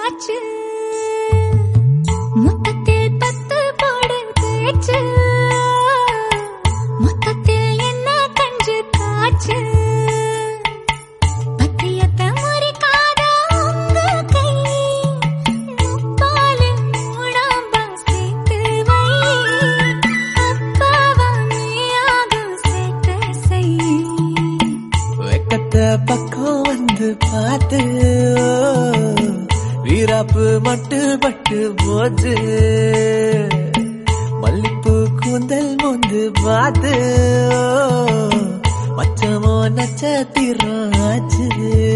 காச்சு முத்தத்தில் பத்து போடு பேச்சு மொத்தத்தில் என்ன கஞ்சு காச்சு பத்தியத்தை முறிக்காத உங்க கை முப்பாலில் மூடாம்ப சேர்த்து வை அப்பாவா நீயாகும் சேர்த்து செய் வெக்கத்தை பக்கம் வந்து பார்த்து ஓ, வீராப்பு மட்டு பட்டு போச்சு மல்லிப்பூ கூந்தல் மொந்து பார்த்து ஓ, மச்சமோ நட்சத்திரம் ஆச்சு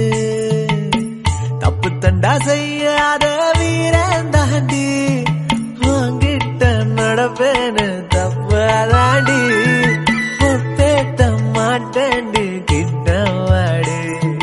தப்பு தண்டா செய்யாத வீரன் தாண்டி வாங்கிட்ட நடப்பேன்னு தப்பாதாண்டி ஒப்பேத்த மாட்டேன்டி கிட்ட வாடி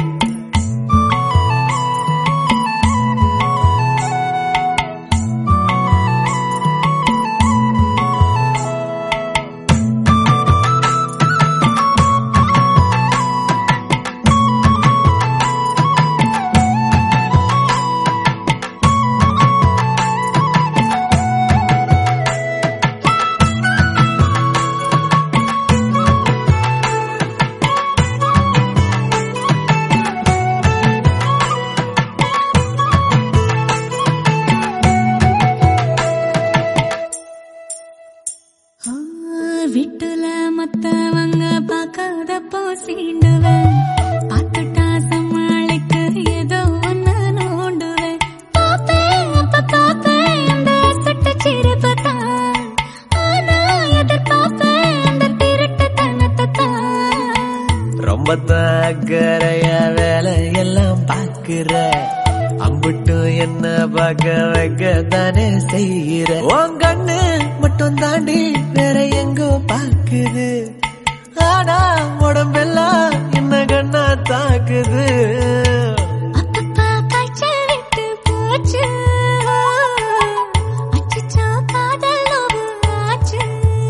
ஆ, வீட்டுல மத்தவங்க பார்க்காதப்போ சீண்டுவேன் பார்த்துட்டா சமாளிக்க ஏதோ ஒண்ணு நோண்டுவேன் பாப்பேன் அப்ப பாப்பேன் அந்த சுட்ட சிரிப்பை தான் ஆனா எதிர்பார்ப்பேன் அந்த திருட்டுத்தனத்தை தான் ரொம்ப தாக்கறையா வேலையெல்லாம் பாக்குற அம்புட்டும் என்ன பார்க்க வைக்க தானே செய்யற உன் கண்ணு மட்டும் தாண்டி வேற எங்கோ பாக்குது ஆனா உடம்பெல்லாம் என்ன கண்ணா தாக்குது அப்பப்பா காய்ச்சல் விட்டு போச்சு அச்சச்சோ காதல் நோவு ஆச்சு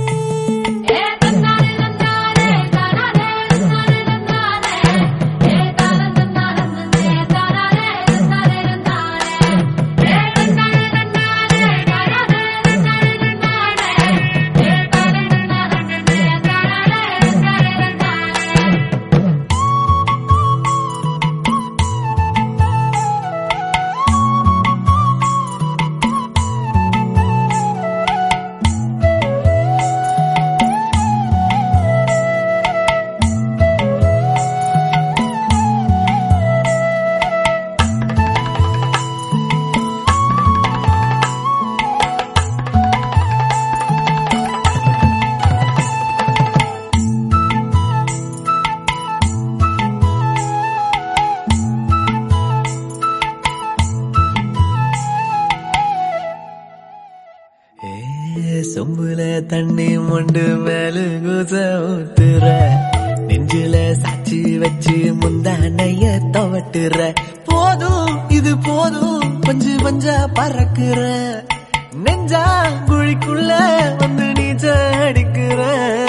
ஏ சொம்புல தண்ணி மொண்டு மேல குச ஊத்துற நெஞ்சில சாச்சி வச்சு முந்தானைய துவட்டுற போதும் இது போதும் பஞ்சு பஞ்சா பறக்குற நெஞ்சா குழிக்குள்ள வந்து நீச்ச அடிக்கிற